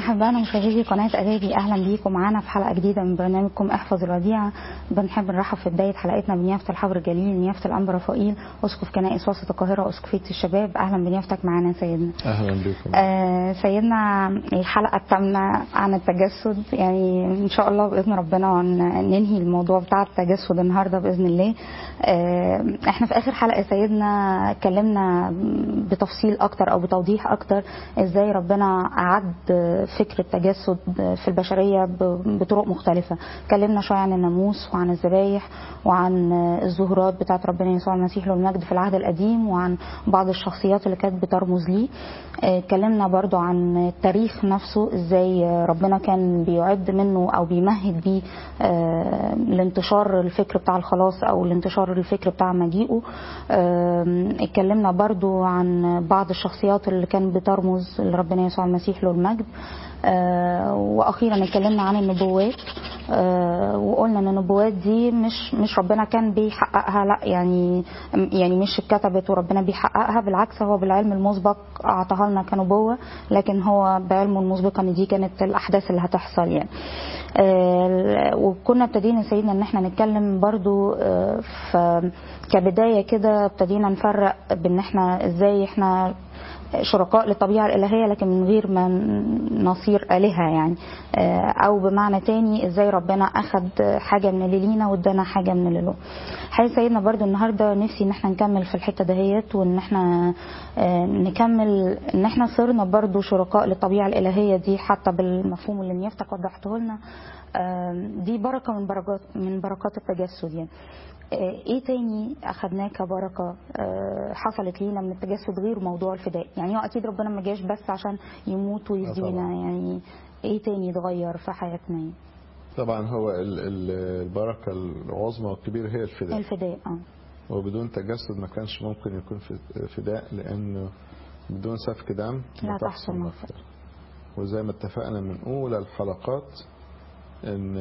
أحبائنا مشاهدي قناة أدابي أهلا بيكم معانا في حلقة جديدة من برنامجكم احفظ الوديعة بنحب نرحب في بداية حلقتنا بنيافة الحبر الجليل نيافة الأنبا رفائيل أسقف كنائس وسط القاهرة أسقفية الشباب أهلا بنيافتك معانا سيدنا اهلا بكم آه سيدنا الحلقة الثامنة عن التجسد يعني إن شاء الله بإذن ربنا ن- ننهي الموضوع بتاع التجسد النهاردة بإذن الله آه احنا في آخر حلقة سيدنا اتكلمنا بتفصيل أكتر أو بتوضيح أكتر إزاي ربنا أعد فكر التجسد في البشرية ب- بطرق مختلفة اتكلمنا شوية عن الناموس وعن الذبايح وعن الظهورات بتاعت ربنا يسوع المسيح له المجد في العهد القديم وعن بعض الشخصيات اللي كانت بترمز ليه اه، اتكلمنا برضو عن التاريخ نفسه ازاي ربنا كان بيعد منه او بيمهد بيه اه، لانتشار الفكر بتاع الخلاص او لانتشار الفكر بتاع مجيئه اه، اتكلمنا برضو عن بعض الشخصيات اللي كانت بترمز لربنا يسوع المسيح له المجد آه، واخيرا اتكلمنا عن النبوات آه، وقلنا ان النبوات دي مش مش ربنا كان بيحققها لا يعني يعني مش اتكتبت وربنا بيحققها بالعكس هو بالعلم المسبق اعطاها لنا كنبوه لكن هو بعلمه المسبق ان دي كانت الاحداث اللي هتحصل يعني آه، وكنا ابتدينا سيدنا ان احنا نتكلم برضو آه، ف كبدايه كده ابتدينا نفرق بان احنا ازاي احنا شركاء للطبيعة الإلهية لكن من غير ما نصير آلهة يعني آه، أو بمعنى تاني إزاي ربنا أخد حاجة من اللي لينا وادانا حاجة من اللي له حقيقة سيدنا برضو النهاردة نفسي إن احنا نكمل في الحتة دهيت وإن احنا آه، نكمل إن احنا صرنا برضو شركاء للطبيعة الإلهية دي حتى بالمفهوم اللي نيافتك وضحته لنا آه، دي بركة من بركات من بركات التجسد يعني آه، ايه تاني اخدناه كبركه آه، حصلت لينا من التجسد غير موضوع الفداء يعني هو اكيد ربنا ما جاش بس عشان يموت ويفدينا طبعا. يعني ايه تاني اتغير في حياتنا يعني؟ طبعا هو ال- ال- البركه العظمى والكبيره هي الفداء الفداء اه وبدون تجسد ما كانش ممكن يكون في- فداء لانه بدون سفك دم لا لا تحصل تحصل مغفرة. مغفرة وزي ما اتفقنا من اولى الحلقات ان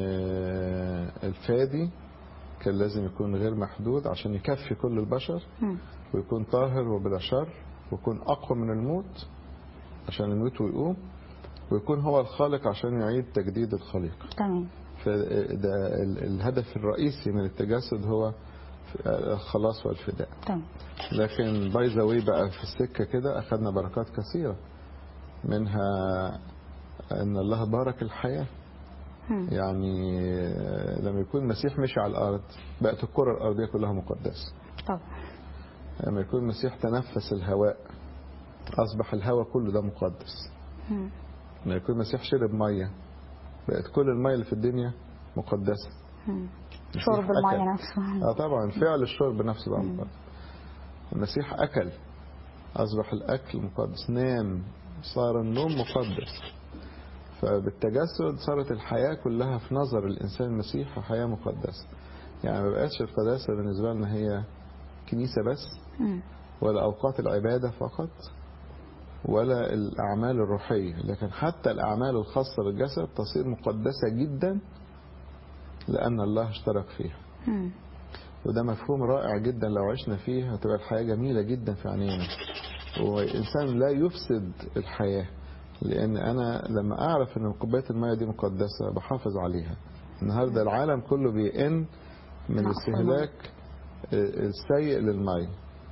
الفادي كان لازم يكون غير محدود عشان يكفي كل البشر مم. ويكون طاهر وبلا شر ويكون اقوى من الموت عشان يموت ويقوم ويكون هو الخالق عشان يعيد تجديد الخليقه تمام فده ال- الهدف الرئيسي من التجسد هو الخلاص والفداء تمام لكن باي ذا واي بقى في السكه كده اخذنا بركات كثيره منها ان الله بارك الحياه مم. يعني لما يكون المسيح مشي على الارض بقت الكره الارضيه كلها مقدسه طبعا لما يكون المسيح تنفس الهواء اصبح الهواء كله ده مقدس مم. لما يكون المسيح شرب ميه بقت كل الميه اللي في الدنيا مقدسه مم. المسيح شرب الميه أكل. نفسه اه طبعا فعل الشرب نفسه بقى مم. مقدس المسيح اكل اصبح الاكل مقدس نام صار النوم مقدس فبالتجسد صارت الحياه كلها في نظر الانسان المسيح حياه مقدسه يعني ما بقتش القداسه بالنسبه لنا هي كنيسه بس مم. ولا اوقات العباده فقط ولا الاعمال الروحيه لكن حتى الاعمال الخاصه بالجسد تصير مقدسه جدا لان الله اشترك فيها مم. وده مفهوم رائع جدا لو عشنا فيه هتبقى الحياة جميلة جدا في عينينا والإنسان لا يفسد الحياة لأن أنا لما أعرف أن كوباية المية دي مقدسة بحافظ عليها النهاردة العالم كله بيئن من نعم. الاستهلاك السيء للمية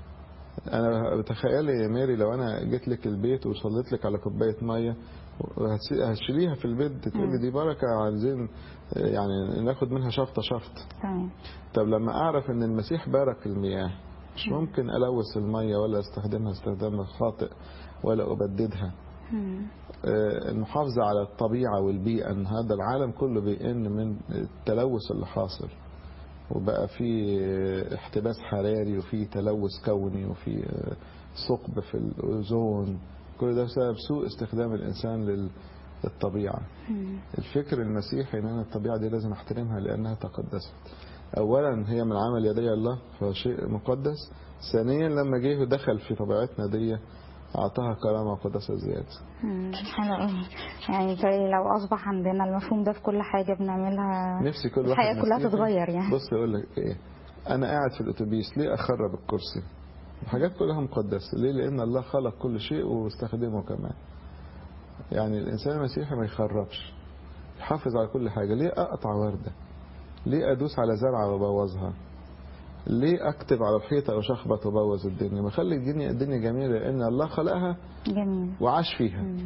أنا بتخيلي يا ماري لو أنا جيت لك البيت وصليت لك على كوباية مية وهتس- هتشيليها في البيت تقولي دي بركة عايزين يعني ناخد منها شفطة شفط تمام طب لما اعرف ان المسيح بارك المياه مش ممكن الوث الميه ولا استخدمها استخدام خاطئ ولا ابددها مم. آه، المحافظه على الطبيعه والبيئه ان هذا العالم كله بيئن من التلوث اللي حاصل وبقى في آه، احتباس حراري وفي تلوث كوني وفي آه، ثقب في الاوزون كل ده بسبب سوء استخدام الانسان لل- للطبيعه مم. الفكر المسيحي ان انا الطبيعه دي لازم احترمها لانها تقدست اولا هي من عمل يدي الله فهو شيء مقدس ثانيا لما جه ودخل في طبيعتنا دي اعطاها كرامه وقداسه زياده مم. حلو قوي يعني زي لو اصبح عندنا المفهوم ده في كل حاجه بنعملها نفسي كل واحد الحياه كلها مسيحي- تتغير يعني بص اقول لك ايه انا قاعد في الاتوبيس ليه اخرب الكرسي الحاجات كلها مقدسه ليه لان الله خلق كل شيء واستخدمه كمان يعني الإنسان المسيحي ما يخربش يحافظ على كل حاجة ليه أقطع وردة ليه أدوس على زرعة وأبوظها ليه أكتب على الحيطة أو شخبط وأبوظ الدنيا ما خلي الدنيا الدنيا جميلة لأن الله خلقها جميل وعاش فيها مم.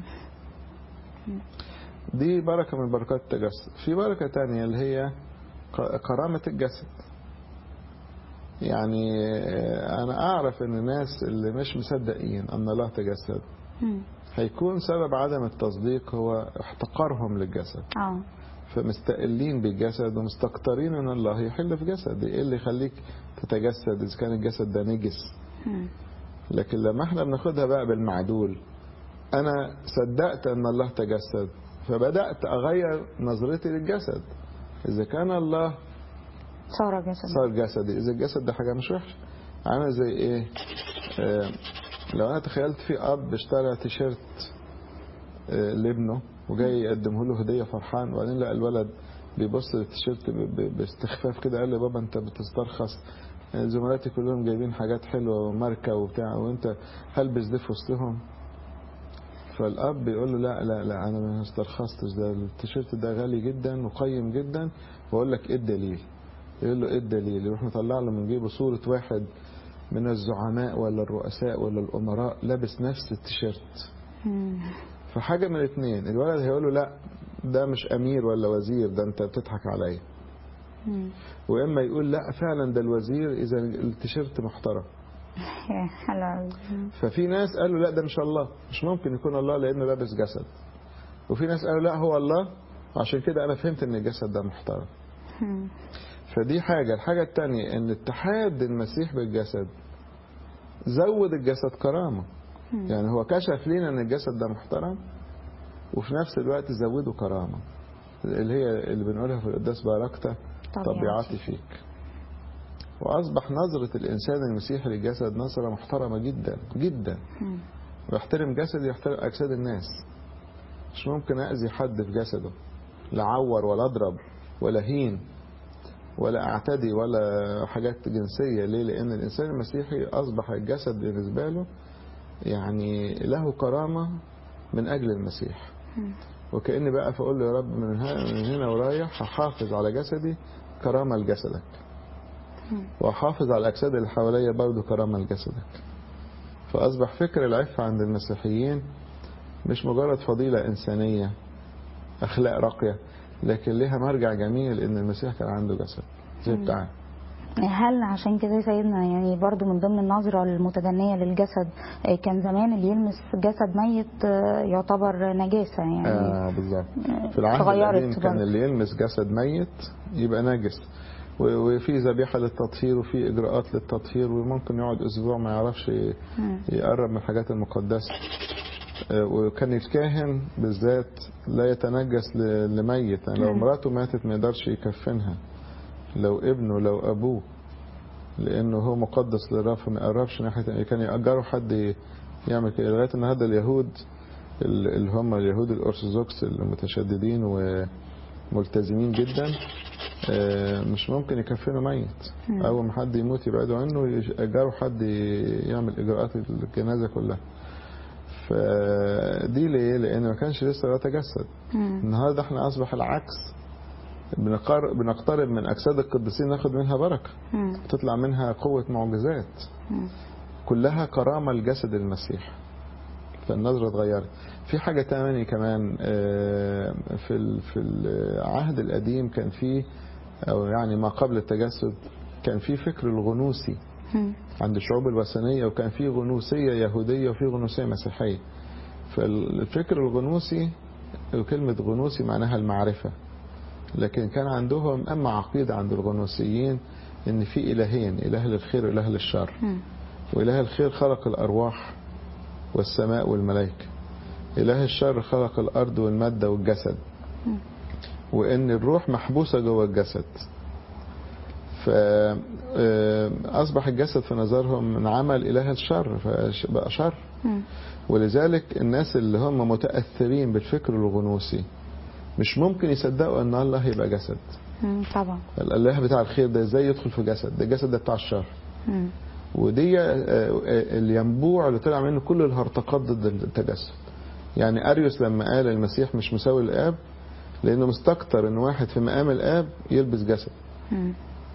دي بركة من بركات التجسد في بركة تانية اللي هي ق- كرامة الجسد يعني آه، أنا أعرف إن الناس اللي مش مصدقين أن الله تجسد مم. هيكون سبب عدم التصديق هو احتقارهم للجسد اه فمستقلين بالجسد ومستكترين ان الله يحل في جسد ايه اللي يخليك تتجسد اذا كان الجسد ده نجس مم. لكن لما احنا بناخدها بقى بالمعدول انا صدقت ان الله تجسد فبدات اغير نظرتي للجسد اذا كان الله صار جسد صار جسدي اذا الجسد ده حاجه مش وحشه عامل زي ايه آه لو انا تخيلت في اب اشترى تيشيرت آه لابنه وجاي يقدمه له هديه فرحان وبعدين لقى الولد بيبص للتيشيرت ب- ب- باستخفاف كده قال لي بابا انت بتسترخص آه، زملاتي كلهم جايبين حاجات حلوه وماركه وبتاع وانت هلبس ده في وسطهم فالاب بيقول له لا لا لا انا ما استرخصتش ده التيشيرت ده غالي جدا وقيم جدا واقول لك ايه الدليل يقول له ايه الدليل يروح مطلع له من جيبه صورة واحد من الزعماء ولا الرؤساء ولا الأمراء لابس نفس التيشيرت مم. فحاجة من الاثنين الولد هيقول له لا ده مش أمير ولا وزير ده أنت بتضحك عليا مم. وإما يقول لا فعلا ده الوزير إذا التيشيرت محترم يا حلو أوي. مم. ففي ناس قالوا لا ده مش الله مش ممكن يكون الله لأنه لابس جسد وفي ناس قالوا لا هو الله وعشان كده أنا فهمت إن الجسد ده محترم مم. فدي حاجة الحاجة التانية ان اتحاد المسيح بالجسد زود الجسد كرامة مم. يعني هو كشف لنا ان الجسد ده محترم وفي نفس الوقت زوده كرامة اللي هي اللي بنقولها في القداس باركت طبيعتي فيك وأصبح نظرة الإنسان المسيحي للجسد نظرة محترمة جدا جدا مم. ويحترم جسدي يحترم أجساد الناس مش ممكن أذي حد في جسده لا أعور ولا أضرب ولا هين ولا أعتدي ولا حاجات جنسية ليه لأن الإنسان المسيحي أصبح الجسد بالنسبة له يعني له كرامة من أجل المسيح مم. وكأني بقى فأقول له يا رب من هنا, من هنا ورايح هحافظ على جسدي كرامة لجسدك مم. وأحافظ على الأجساد اللي حواليا برضه كرامة لجسدك فأصبح فكر العفة عند المسيحيين مش مجرد فضيلة إنسانية أخلاق راقية لكن لها مرجع جميل إن المسيح كان عنده جسد زي مم. بتاعنا هل عشان كده يا سيدنا يعني برضو من ضمن النظرة المتدنية للجسد آه، كان زمان اللي يلمس جسد ميت آه، يعتبر نجاسة يعني آه بالظبط آه، في العهد اتغيرت القديم كان برضو. اللي يلمس جسد ميت يبقى نجس و- وفي ذبيحة للتطهير وفي إجراءات للتطهير وممكن يقعد أسبوع ما يعرفش ي- مم. يقرب من الحاجات المقدسة آه، وكان الكاهن بالذات لا يتنجس ل- لميت يعني لو مم. مراته ماتت ما يقدرش يكفنها لو ابنه لو أبوه لأنه هو مقدس للرب فما يقربش ناحية كان يأجروا حد يعمل كده لغاية النهارده اليهود ال- اللي هم اليهود الأرثوذكس المتشددين وملتزمين جدا آه، مش ممكن يكفنوا ميت مم. أول ما حد يموت يبعدوا عنه يأجروا حد يعمل إجراءات الجنازة كلها فدي ليه؟ لأن ما كانش لسه يتجسد مم. النهارده احنا أصبح العكس بنقر- بنقترب من أجساد القديسين ناخد منها بركة مم. تطلع منها قوة معجزات مم. كلها كرامة لجسد المسيح فالنظرة اتغيرت في حاجة تانية كمان آه، في ال- في العهد القديم كان في أو يعني ما قبل التجسد كان في فكر الغنوسي مم. عند الشعوب الوثنية وكان في غنوسية يهودية وفي غنوسية مسيحية فالفكر الغنوسي وكلمة غنوسي معناها المعرفة لكن كان عندهم أما عقيدة عند الغنوسيين إن في إلهين إله للخير وإله للشر مم. وإله الخير خلق الأرواح والسماء والملائكة إله الشر خلق الأرض والمادة والجسد مم. وإن الروح محبوسة جوه الجسد فأصبح الجسد في نظرهم من عمل إله الشر فبقى شر مم. ولذلك الناس اللي هم متأثرين بالفكر الغنوصي مش ممكن يصدقوا ان الله يبقى جسد مم. طبعا الاله بتاع الخير ده ازاي يدخل في جسد ده الجسد ده بتاع الشر مم. ودي آه، آه، الينبوع اللي طلع منه كل الهرطقات ضد التجسد يعني اريوس لما قال المسيح مش مساوي للاب لانه مستكتر ان واحد في مقام الاب يلبس جسد مم.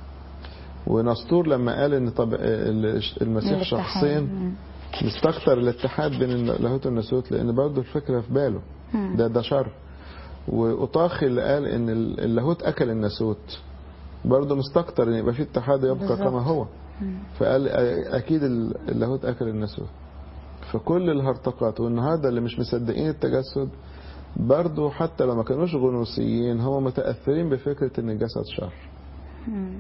ونسطور لما قال ان طب المسيح الاتحاد. شخصين مم. مستكتر الاتحاد بين اللاهوت والناسوت لان برضه الفكره في باله مم. ده ده شر واطاخي اللي قال ان اللاهوت اكل الناسوت برضه مستكتر ان يبقى في اتحاد يبقى بالظبط. كما هو مم. فقال اكيد اللاهوت اكل الناسوت فكل الهرطقات والنهارده اللي مش مصدقين التجسد برضه حتى لو ما كانوش غنوصيين هم متاثرين بفكره ان الجسد شر مم.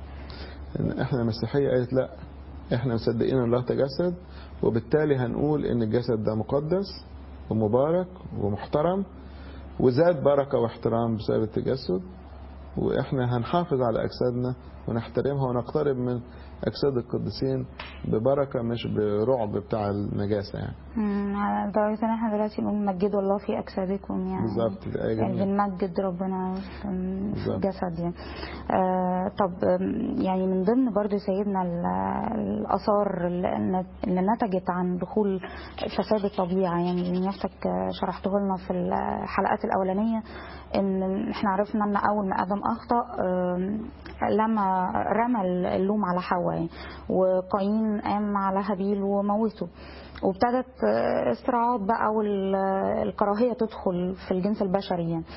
ان احنا المسيحيه قالت لا احنا مصدقين ان الله تجسد وبالتالي هنقول ان الجسد ده مقدس ومبارك ومحترم وزاد بركه واحترام بسبب التجسد واحنا هنحافظ على اجسادنا ونحترمها ونقترب من اجساد القديسين ببركه مش برعب بتاع النجاسه يعني مم. على درجة ان احنا دلوقتي نقول مجدوا الله في اجسادكم يعني بالظبط دي آية يعني جميلة. بنمجد ربنا في في بالظبط. الجسد يعني آه طب آم، يعني من ضمن برضو سيدنا ال- الآثار اللي اللي نتجت عن دخول فساد الطبيعة يعني اللي نفسك آه، شرحته لنا في الحلقات الأولانية إن إحنا عرفنا إن أول ما آدم أخطأ آم، لما رمى اللوم على حواء يعني وقايين قام على هابيل وموته وابتدت آه، الصراعات بقى والكراهية تدخل في الجنس البشري يعني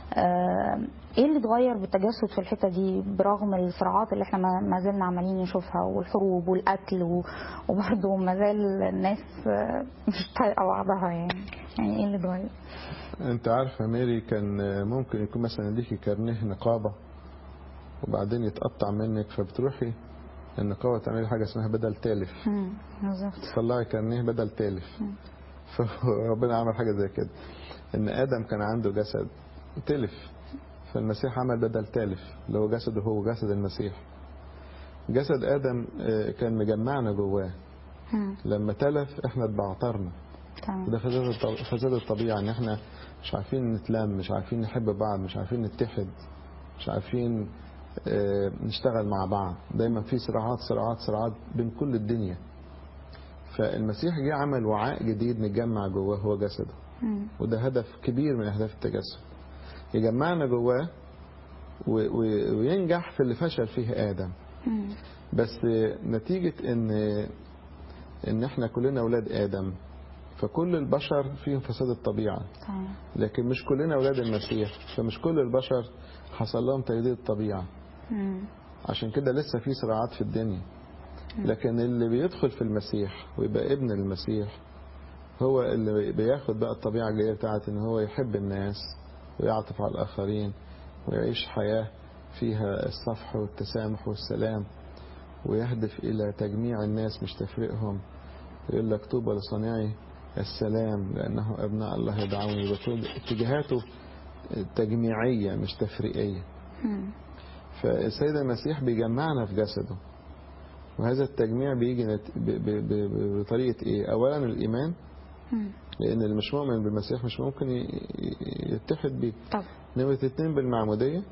آه، ايه اللي اتغير بالتجسد في الحته دي برغم الصراعات اللي احنا ما- ما زلنا عمالين نشوفها والحروب والقتل و- وبرضه ما زال الناس آه، مش طايقه بعضها يعني يعني ايه اللي اتغير؟ انت عارفه ميري كان ممكن يكون مثلا يديكي كارنيه نقابه وبعدين يتقطع منك فبتروحي النقابه تعملي حاجه اسمها بدل تالف مم، بالظبط تطلعي كارنيه بدل تالف مم. فربنا عمل حاجه زي كده ان ادم كان عنده جسد تلف فالمسيح عمل بدل تالف اللي هو جسده هو جسد المسيح جسد ادم آه، كان مجمعنا جواه مم، لما تلف احنا اتبعترنا تمام ده فساد الط- فساد الطبيعه ان احنا مش عارفين نتلم مش عارفين نحب بعض مش عارفين نتحد مش عارفين آه، نشتغل مع بعض دايما في صراعات صراعات صراعات بين كل الدنيا فالمسيح جه عمل وعاء جديد نتجمع جواه هو جسده مم، وده هدف كبير من اهداف التجسد يجمعنا جواه و- و- وينجح في اللي فشل فيه ادم مم، بس نتيجة ان ان احنا كلنا اولاد ادم فكل البشر فيهم فساد الطبيعة تمام لكن مش كلنا اولاد المسيح فمش كل البشر حصل لهم تجديد الطبيعة مم، عشان كده لسه في صراعات في الدنيا لكن اللي بيدخل في المسيح ويبقى ابن المسيح هو اللي بياخد بقى الطبيعة الجديدة بتاعت ان هو يحب الناس ويعطف على الآخرين ويعيش حياة فيها الصفح والتسامح والسلام ويهدف إلى تجميع الناس مش تفريقهم يقول لك طوبى لصانعي السلام لأنه أبناء الله يدعوني بطول اتجاهاته تجميعية مش تفريقية مم، فالسيد المسيح بيجمعنا في جسده وهذا التجميع بيجي نت- ب- ب- ب- بطريقة ايه اولا الايمان مم. لان اللي مش مؤمن بالمسيح مش ممكن ي- ي- يتحد بيه طب نمرة اتنين بالمعمودية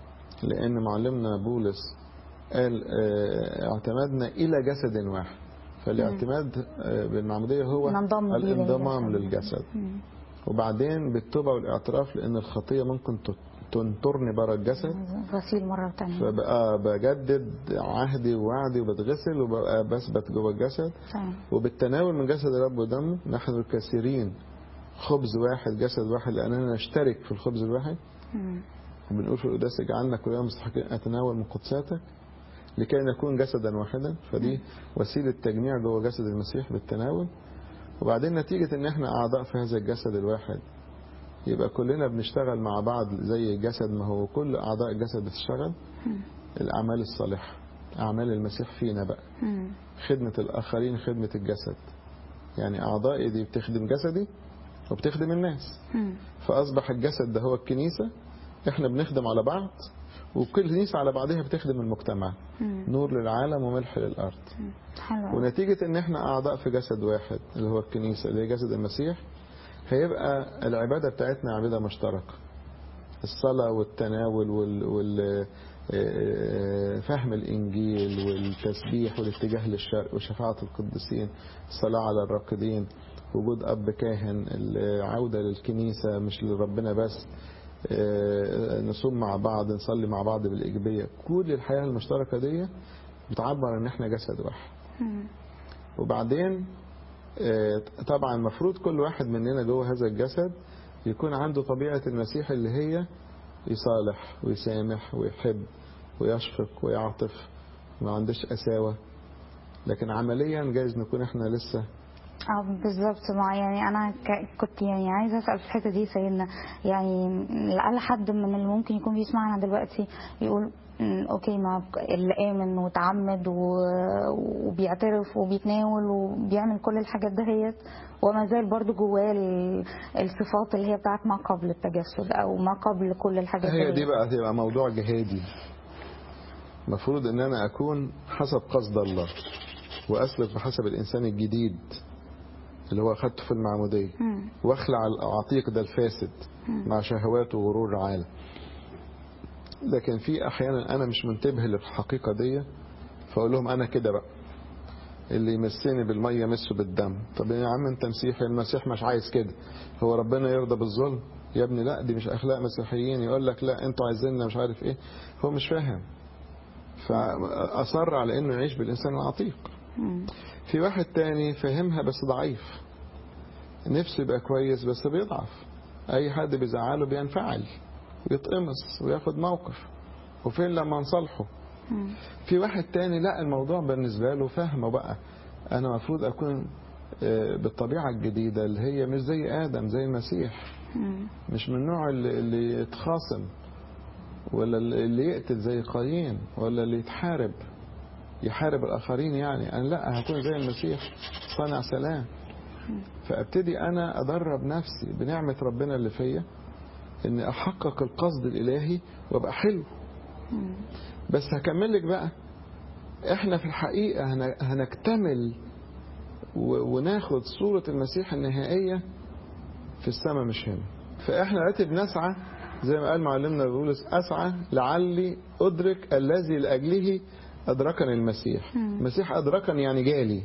لان معلمنا بولس قال آه، اعتمدنا الى جسد واحد فالاعتماد آه، بالمعمودية هو ننضم بيه الانضمام للجسد. للجسد مم، وبعدين بالتوبة والاعتراف لان الخطية ممكن تت- تنطرني بره الجسد غسيل مره تانية فبقى بجدد عهدي ووعدي وبتغسل وببقى بثبت جوه الجسد تمام وبالتناول من جسد الرب ودمه نحن الكثيرين خبز واحد جسد واحد لأننا نشترك في الخبز الواحد مم، وبنقول في القداس اجعلنا كلنا مستحقين أن أتناول من قدساتك لكي نكون جسدا واحدا فدي وسيلة تجميع جوه جسد المسيح بالتناول وبعدين نتيجة ان احنا اعضاء في هذا الجسد الواحد يبقى كلنا بنشتغل مع بعض زي الجسد ما هو كل اعضاء الجسد بتشتغل مم، الاعمال الصالحة اعمال المسيح فينا بقى مم، خدمة الآخرين خدمة الجسد يعني أعضائي دي بتخدم جسدي وبتخدم الناس مم. فأصبح الجسد ده هو الكنيسة إحنا بنخدم على بعض وكل كنيسة على بعضها بتخدم المجتمع مم. نور للعالم وملح للأرض حلو ونتيجة إن إحنا أعضاء في جسد واحد اللي هو الكنيسة اللي هي جسد المسيح هيبقى العبادة بتاعتنا عبادة مشتركة الصلاة والتناول وال, وال... آه، فهم الإنجيل والتسبيح والاتجاه للشرق وشفاعة القديسين الصلاة على الراقدين وجود اب كاهن العوده للكنيسه مش لربنا بس آه، نصوم مع بعض نصلي مع بعض بالايجابيه كل الحياه المشتركه دي بتعبر ان احنا جسد واحد مم. وبعدين آه، طبعا المفروض كل واحد مننا جوه هذا الجسد يكون عنده طبيعة المسيح اللي هي يصالح ويسامح ويحب ويشفق ويعطف ما عندش قساوة لكن عمليا جايز نكون احنا لسه اه بالظبط ما يعني انا ك- كنت يعني عايزه اسال في الحته دي سيدنا يعني لعل حد من اللي ممكن يكون بيسمعنا دلوقتي يقول "مم، اوكي ما اللي امن وتعمد و- وبيعترف وبيتناول وبيعمل كل الحاجات دهيت وما زال برضه جواه ال- الصفات اللي هي بتاعت ما قبل التجسد او ما قبل كل الحاجات هي دي دهيت. بقى تبقى موضوع جهادي المفروض ان انا اكون حسب قصد الله واسلك بحسب الانسان الجديد اللي هو اخدته في المعمودية مم. واخلع العتيق ده الفاسد مع شهوات وغرور العالم لكن في احيانا انا مش منتبه للحقيقه دي فاقول لهم انا كده بقى اللي يمسني بالميه يمسه بالدم طب يا عم انت مسيحي المسيح مش عايز كده هو ربنا يرضى بالظلم يا ابني لا دي مش اخلاق مسيحيين يقول لك لا انتوا عايزيننا مش عارف ايه هو مش فاهم فاصر على انه يعيش بالانسان العتيق مم. في واحد تاني فهمها بس ضعيف نفسه يبقى كويس بس بيضعف اي حد بيزعله بينفعل ويتقمص وياخد موقف وفين لما نصالحه مم. في واحد تاني لا الموضوع بالنسبة له فاهمه بقى انا المفروض اكون آه، بالطبيعة الجديدة اللي هي مش زي ادم زي المسيح مم. مش من النوع اللي, اللي يتخاصم ولا اللي يقتل زي قايين ولا اللي يتحارب يحارب الآخرين يعني أنا لا هكون زي المسيح صانع سلام فأبتدي أنا أدرب نفسي بنعمة ربنا اللي فيا إن أحقق القصد الإلهي وأبقى حلو مم. بس هكمل لك بقى إحنا في الحقيقة هن- هنكتمل و- وناخد صورة المسيح النهائية في السماء مش هنا فإحنا دلوقتي بنسعى زي ما قال معلمنا بولس أسعى لعلي أدرك الذي لأجله أدركني المسيح مم. المسيح أدركني يعني جالي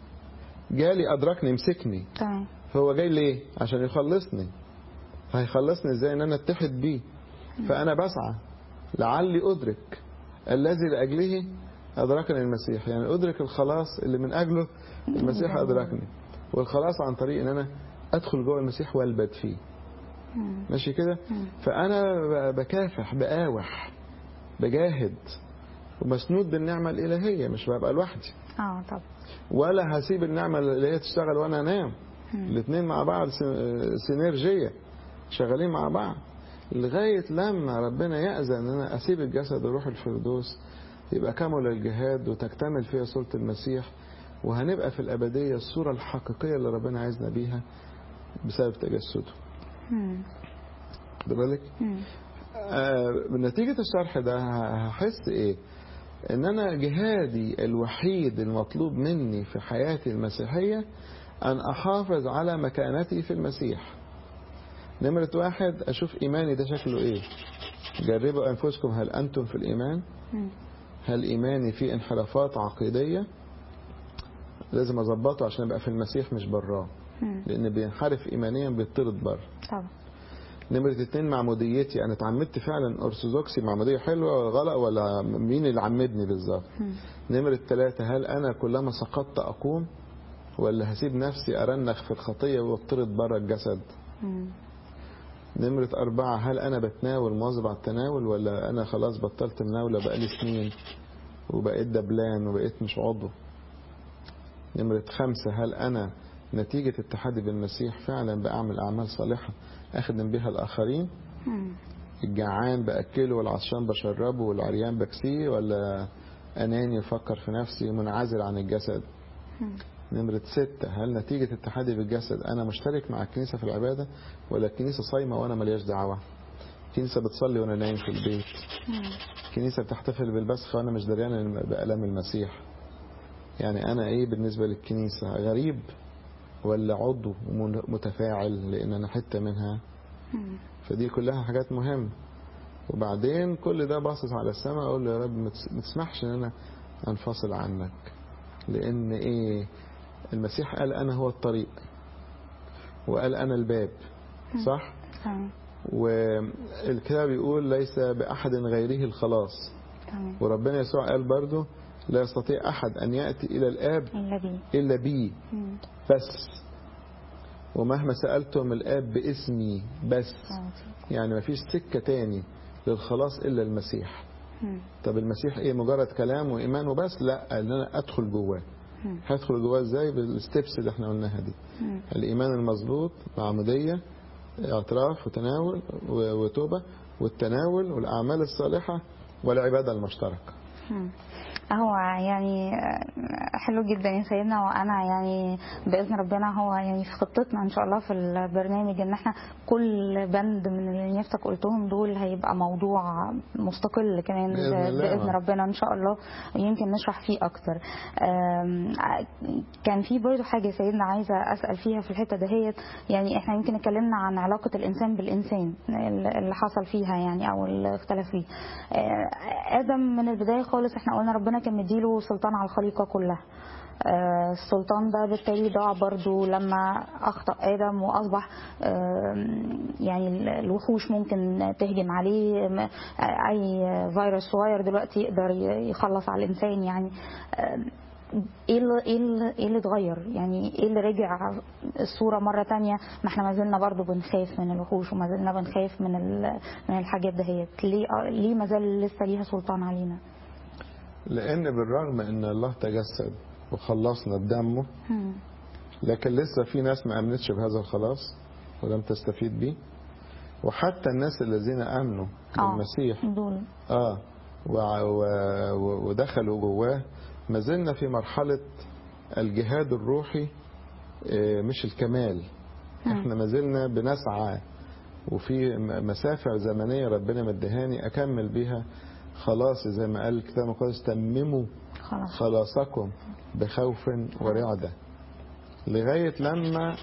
جالي أدركني مسكني تمام هو جاي ليه عشان يخلصني هيخلصني ازاي ان انا اتحد بيه فانا بسعى لعلي ادرك الذي لاجله ادركني المسيح يعني ادرك الخلاص اللي من اجله المسيح ادركني والخلاص عن طريق ان انا ادخل جوه المسيح والبد فيه مم. ماشي كده فانا ب- بكافح بقاوح بجاهد ومسنود بالنعمه الالهيه مش ببقى لوحدي اه طب ولا هسيب النعمه اللي هي تشتغل وانا انام الاثنين مع بعض سي- سينرجية شغالين مع بعض لغاية لما ربنا يأذن ان انا اسيب الجسد وروح الفردوس يبقى كمل الجهاد وتكتمل فيها صورة المسيح وهنبقى في الأبدية الصورة الحقيقية اللي ربنا عايزنا بيها بسبب تجسده مم. خد بالك مم. آه بنتيجة الشرح ده هحس ايه ان انا جهادي الوحيد المطلوب مني في حياتي المسيحية ان احافظ على مكانتي في المسيح نمرة واحد اشوف ايماني ده شكله ايه جربوا انفسكم هل انتم في الايمان مم. هل ايماني فيه انحرافات عقيدية لازم اظبطه عشان ابقى في المسيح مش براه مم. لان بينحرف ايمانيا بيطرد بره طبعا نمرة اتنين معموديتي أنا اتعمدت فعلا أرثوذكسي معمودية حلوة ولا غلط ولا مين اللي عمدني بالظبط مم. نمرة ثلاثة هل أنا كلما سقطت أقوم ولا هسيب نفسي أرنخ في الخطية واطرد بره الجسد مم. نمرة أربعة هل أنا بتناول مواظب على التناول ولا أنا خلاص بطلت مناولة بقالي سنين وبقيت دبلان وبقيت مش عضو نمرة خمسة هل أنا نتيجة اتحادي بالمسيح فعلا بعمل أعمال صالحة أخدم بها الآخرين مم. الجعان بأكله والعطشان بشربه والعريان بكسيه ولا أناني أفكر في نفسي ومنعزل عن الجسد مم. نمرة ستة هل نتيجة اتحادي بالجسد أنا مشترك مع الكنيسة في العبادة ولا الكنيسة صايمة وأنا ملياش دعوة الكنيسة بتصلي وأنا نايم في البيت مم. الكنيسة بتحتفل بالبسخة وأنا مش دريان بألام المسيح يعني أنا إيه بالنسبة للكنيسة غريب ولا عضو متفاعل لأن أنا حتة منها مم. فدي كلها حاجات مهمة وبعدين كل ده باصص على السماء اقول له يا رب ما تس- ما تسمحش ان انا انفصل عنك لان ايه المسيح قال انا هو الطريق وقال انا الباب صح تمام والكتاب يقول ليس باحد غيره الخلاص تمام وربنا يسوع قال برضه لا يستطيع احد ان ياتي الى الاب الا بيه الا بي مم. بس ومهما سالتم الاب باسمي بس آه. يعني مفيش سكه تاني للخلاص الا المسيح مم. طب المسيح ايه مجرد كلام وايمان وبس لا ان انا ادخل جواه مم. هدخل جواه ازاي بالستبس اللي احنا قلناها دي مم. الايمان المظبوط معموديه اعتراف وتناول و- وتوبه والتناول والاعمال الصالحه والعباده المشتركه مم. هو يعني حلو جدا يا سيدنا وانا يعني باذن ربنا هو يعني في خطتنا ان شاء الله في البرنامج ان احنا كل بند من اللي نفسك قلتهم دول هيبقى موضوع مستقل كمان بإذن الله. باذن ربنا ان شاء الله يمكن نشرح فيه اكتر أم، كان في برضه حاجه يا سيدنا عايزه اسال فيها في الحته دهيت يعني احنا يمكن اتكلمنا عن علاقه الانسان بالانسان اللي حصل فيها يعني او اللي اختلف فيه آه، ادم من البدايه خالص احنا قلنا ربنا كان مديله سلطان على الخليقه كلها آه، السلطان ده بالتالي ضاع برضو لما اخطا ادم واصبح آم، يعني ال- الوحوش ممكن تهجم عليه م- اي فيروس صغير دلوقتي يقدر ي- يخلص على الانسان يعني آم، ايه اللي ايه اللي ايه اللي اتغير يعني ايه اللي رجع الصوره مره تانية ما احنا ما زلنا برضو بنخاف من الوحوش وما زلنا بنخاف من ال- من الحاجات دهيت ليه ليه ما زال لسه ليها سلطان علينا لان بالرغم ان الله تجسد وخلصنا بدمه مم. لكن لسه في ناس ما امنتش بهذا الخلاص ولم تستفيد بيه وحتى الناس الذين امنوا آه. بالمسيح دول اه وع- و- و- ودخلوا جواه ما زلنا في مرحله الجهاد الروحي آه، مش الكمال احنا ما زلنا بنسعى وفي م- مسافة زمنية ربنا مدهاني أكمل بيها خلاص زي ما قال الكتاب المقدس تمموا خلاص خلاصكم بخوف ورعدة لغاية لما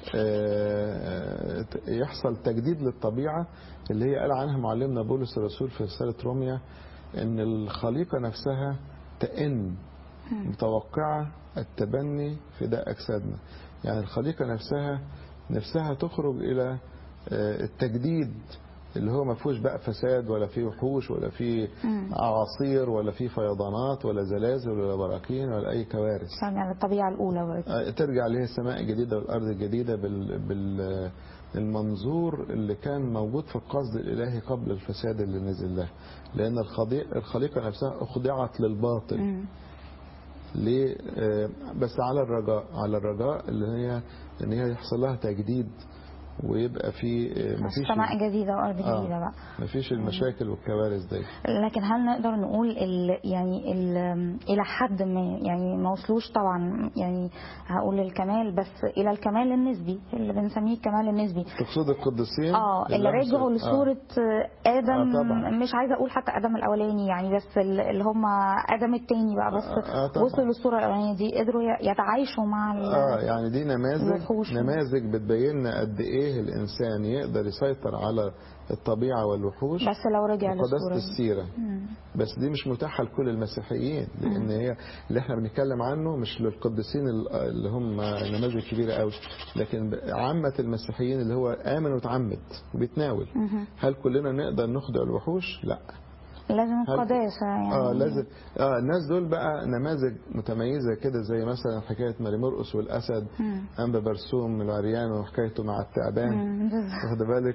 آه، يحصل تجديد للطبيعة اللي هي قال عنها معلمنا بولس الرسول في رسالة روميا ان الخليقة نفسها تئن متوقعة التبني في داء أجسادنا يعني الخليقة نفسها نفسها تخرج إلى آه، التجديد اللي هو ما فيهوش بقى فساد ولا فيه وحوش ولا فيه مم. أعاصير ولا فيه فيضانات ولا زلازل ولا براكين ولا أي كوارث يعني الطبيعه الاولى برضو آه، ترجع ليه السماء الجديدة والأرض الجديدة بال بال المنظور اللي كان موجود في القصد الإلهي قبل الفساد اللي نزل له لأن الخضي- الخليقة نفسها أخضعت للباطل مم. ليه آه، بس على الرجاء على الرجاء اللي هي ان هي يحصل لها تجديد ويبقى في آه، مفيش سماء جديده وارض آه. جديده بقى مفيش المشاكل والكوارث دي لكن هل نقدر نقول ال يعني ال الى حد ما يعني ما وصلوش طبعا يعني هقول الكمال بس الى الكمال النسبي اللي بنسميه الكمال النسبي تقصد القديسين اه اللي لمسوا- رجعوا آه. لصوره ادم آه، طبعا. مش عايزه اقول حتى ادم الاولاني يعني بس ال- اللي هم ادم التاني بقى بس آه، آه، طبعا. وصلوا للصوره الاولانيه دي قدروا ي- يتعايشوا مع ال- اه يعني دي نماذج الوحوش. نماذج بتبين لنا قد ايه الانسان يقدر يسيطر على الطبيعه والوحوش بس لو رجع وقداسه للصوره دي. السيره مم. بس دي مش متاحه لكل المسيحيين لان هي اللي احنا بنتكلم عنه مش للقديسين ال- اللي هم نماذج كبيره قوي لكن عامه المسيحيين اللي هو امن وتعمد وبيتناول مهم. هل كلنا نقدر نخضع الوحوش؟ لا لازم هل- القداسه يعني اه لازم اه الناس دول بقى نماذج متميزه كده زي مثلا حكايه ماري مرقس والاسد مم. انبا برسوم العريان وحكايته مع التعبان مم. بالظبط. واخد بالك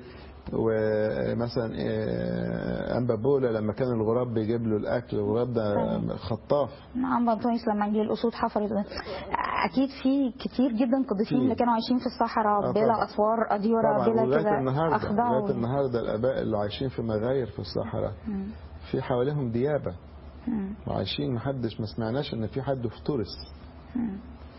ومثلا آه، انبا بولا لما كان الغراب بيجيب له الاكل الغراب ده خطاف عم بنطونيس لما جه الاسود حفرت اكيد في كتير جدا قديسين في. اللي كانوا عايشين في الصحراء آه بلا طبعا. اسوار اديره طبعا بلا ولغايه كده النهارده اخضعوا لغايه النهارده الاباء اللي عايشين في مغاير في الصحراء مم. في حواليهم ديابه مم. وعايشين محدش ما سمعناش ان في حد افترس مم.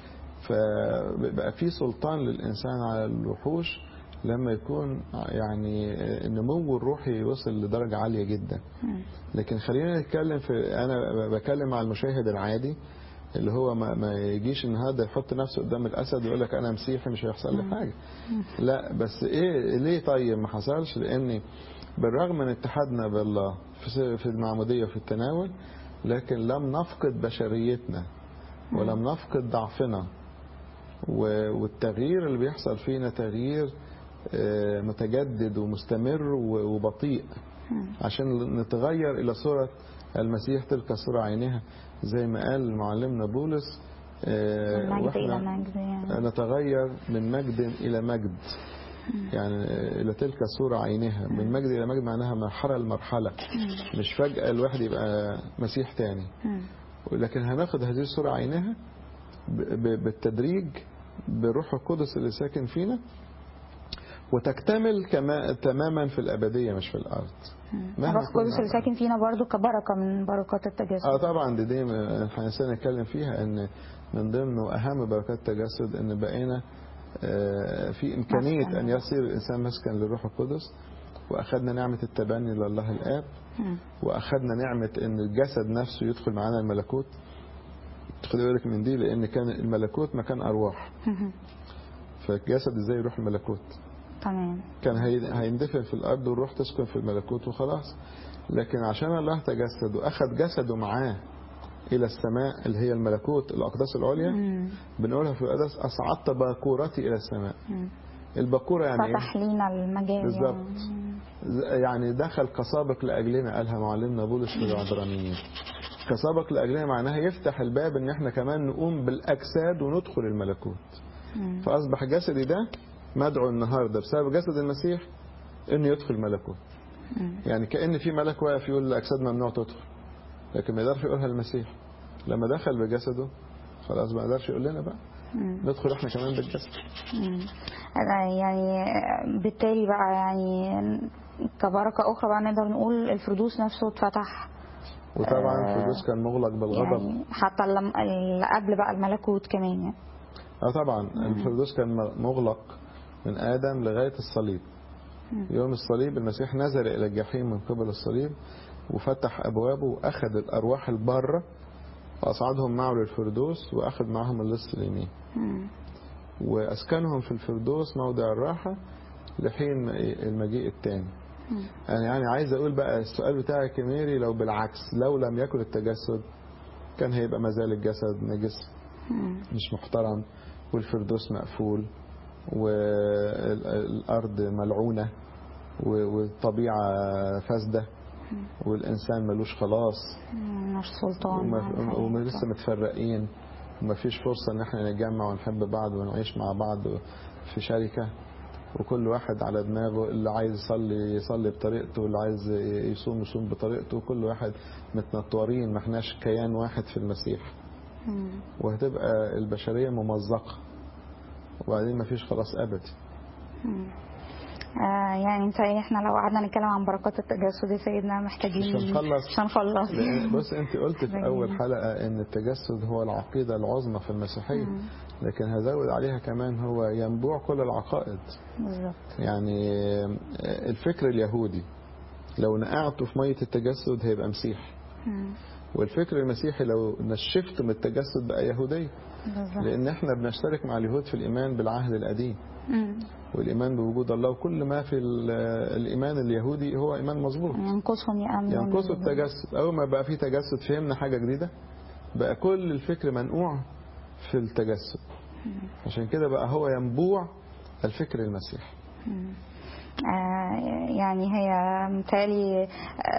فبقى في سلطان للإنسان على الوحوش لما يكون يعني النمو الروحي وصل لدرجة عالية جدا مم. لكن خلينا نتكلم في أنا بكلم مع المشاهد العادي اللي هو ما, ما يجيش النهارده يحط نفسه قدام الاسد ويقول لك انا مسيحي مش هيحصل لي حاجه لا بس ايه ليه طيب ما حصلش لان بالرغم من اتحادنا بالله في في المعموديه وفي التناول لكن لم نفقد بشريتنا ولم نفقد ضعفنا و- والتغيير اللي بيحصل فينا تغيير آه، متجدد ومستمر و- وبطيء مم. عشان نتغير إلى صورة المسيح تلك صورة عينها زي ما قال معلمنا بولس آه، من مجد الى وإحنا مجد يعني نتغير من مجد إلى مجد يعني إلى تلك صورة عينها من مجد إلى مجد معناها مرحلة لمرحلة مش فجأة الواحد يبقى مسيح تاني مم. لكن هناخد هذه الصورة عينها ب- ب- بالتدريج بالروح القدس اللي ساكن فينا وتكتمل كما تماما في الأبدية مش في الأرض مهما الروح كنا- القدس اللي ساكن فينا برضو كبركه من بركات التجسد اه طبعا دي دي احنا نسينا نتكلم فيها ان من ضمن واهم بركات التجسد ان بقينا آه، في امكانيه مسكن. ان يصير الانسان مسكن للروح القدس واخذنا نعمه التبني لله الاب مم. واخذنا نعمه ان الجسد نفسه يدخل معانا الملكوت خدي بالك من دي لان كان الملكوت مكان ارواح مم. فالجسد ازاي يروح الملكوت تمام كان هي- هيندفن في الارض والروح تسكن في الملكوت وخلاص لكن عشان الله تجسد واخذ جسده معاه الى السماء اللي هي الملكوت الاقداس العليا مم. بنقولها في القدس اصعدت باكورتي الى السماء مم. الباكوره يعني ايه فتح لينا المجال بالظبط. يعني. ز- يعني دخل كسابق لاجلنا قالها معلمنا بولس في العبرانيين كسابق لاجلنا معناها يفتح الباب ان احنا كمان نقوم بالاجساد وندخل الملكوت مم. فاصبح جسدي ده مدعو النهارده بسبب جسد المسيح انه يدخل ملكوت مم. يعني كأن في ملك واقف يقول الأجساد ممنوع تدخل لكن ما يقدرش يقولها المسيح لما دخل بجسده خلاص ما يقدرش يقول لنا بقى مم. ندخل احنا كمان بالجسد مم. أنا يعني بالتالي بقى يعني كبركة أخرى بقى نقدر نقول الفردوس نفسه اتفتح وطبعا آه، الفردوس كان مغلق بالغضب يعني حتى لم- اللي قبل بقى الملكوت كمان يعني اه طبعا الفردوس كان مغلق من آدم لغاية الصليب مم. يوم الصليب المسيح نزل إلى الجحيم من قبل الصليب وفتح أبوابه وأخذ الأرواح البارة وأصعدهم معه للفردوس وأخذ معهم اللص اليمين مم. وأسكنهم في الفردوس موضع الراحة لحين المجيء الثاني مم. أنا يعني عايز أقول بقى السؤال بتاعك يا ميري لو بالعكس لو لم يكن التجسد كان هيبقى مازال الجسد نجس مم. مش محترم والفردوس مقفول والأرض ملعونة و- والطبيعة فاسدة والإنسان ملوش خلاص مم. مش سلطان وما- على الحياة. وما لسه متفرقين ومفيش فرصة إن احنا نتجمع ونحب بعض ونعيش مع بعض في شركة وكل واحد على دماغه اللي عايز يصلي يصلي بطريقته واللي عايز يصوم يصوم بطريقته كل واحد متنطورين ما احناش كيان واحد في المسيح مم. وهتبقى البشرية ممزقة وبعدين مفيش خلاص أبدي مم. آه يعني انت احنا لو قعدنا نتكلم عن بركات التجسد يا سيدنا محتاجين مش هنخلص. مش هنخلص لأن بص أنت قلت في محتاجين. أول حلقة إن التجسد هو العقيدة العظمى في المسيحية مم. لكن هزود عليها كمان هو ينبوع كل العقائد بالظبط يعني الفكر اليهودي لو نقعته في مية التجسد هيبقى مسيح مم. والفكر المسيحي لو نشفته من التجسد بقى يهودية بالظبط لأن احنا بنشترك مع اليهود في الإيمان بالعهد القديم مم. والإيمان بوجود الله وكل ما في ال- الإيمان اليهودي هو إيمان مظبوط ينقصهم يأمن ينقصوا التجسد أول ما بقى في تجسد فهمنا حاجة جديدة بقى كل الفكر منقوع في التجسد عشان كده بقى هو ينبوع الفكر المسيحي آه، يعني هي متهيألي آه،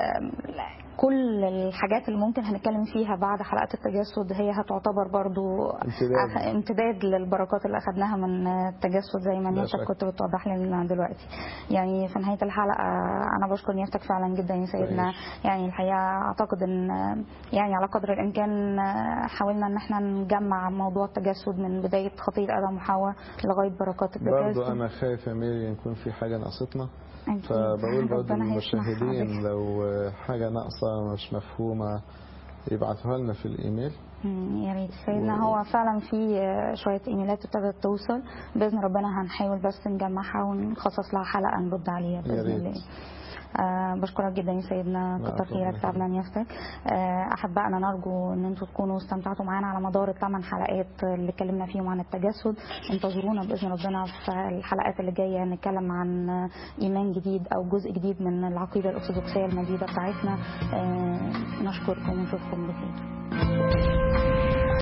كل الحاجات اللي ممكن هنتكلم فيها بعد حلقات التجسد هي هتعتبر برضو امتداد. أخ- امتداد للبركات اللي أخدناها من التجسد زي ما لا نيتك شك. كنت بتوضح لنا دلوقتي يعني في نهاية الحلقة أنا بشكر نيتك فعلا جدا يا سيدنا كويس. يعني الحقيقة أعتقد أن يعني على قدر الإمكان حاولنا أن احنا نجمع موضوع التجسد من بداية خطية آدم وحواء لغاية بركات التجسد برضو أنا خايف يا ميري يكون في حاجة ناقصتنا أكيد. فبقول برضو ربنا هيسمح للمشاهدين حضرتك. لو حاجة ناقصة مش مفهومة يبعتوها لنا في الإيميل مم، يا ريت سيدنا و- هو فعلا في آه، شويه ايميلات ابتدت توصل باذن ربنا هنحاول بس نجمعها ونخصص لها حلقه نرد عليها يا باذن ريت. الله آه بشكرك جدا يا سيدنا لا، كتر ربنا خيرك تعبنا يفتك آه احبائنا نرجو ان انتم تكونوا استمتعتوا معانا على مدار الثمان حلقات اللي اتكلمنا فيهم عن التجسد انتظرونا باذن ربنا في الحلقات اللي جايه نتكلم عن آه، ايمان جديد او جزء جديد من العقيده الارثوذكسيه المجيده بتاعتنا آه نشكركم ونشوفكم بخير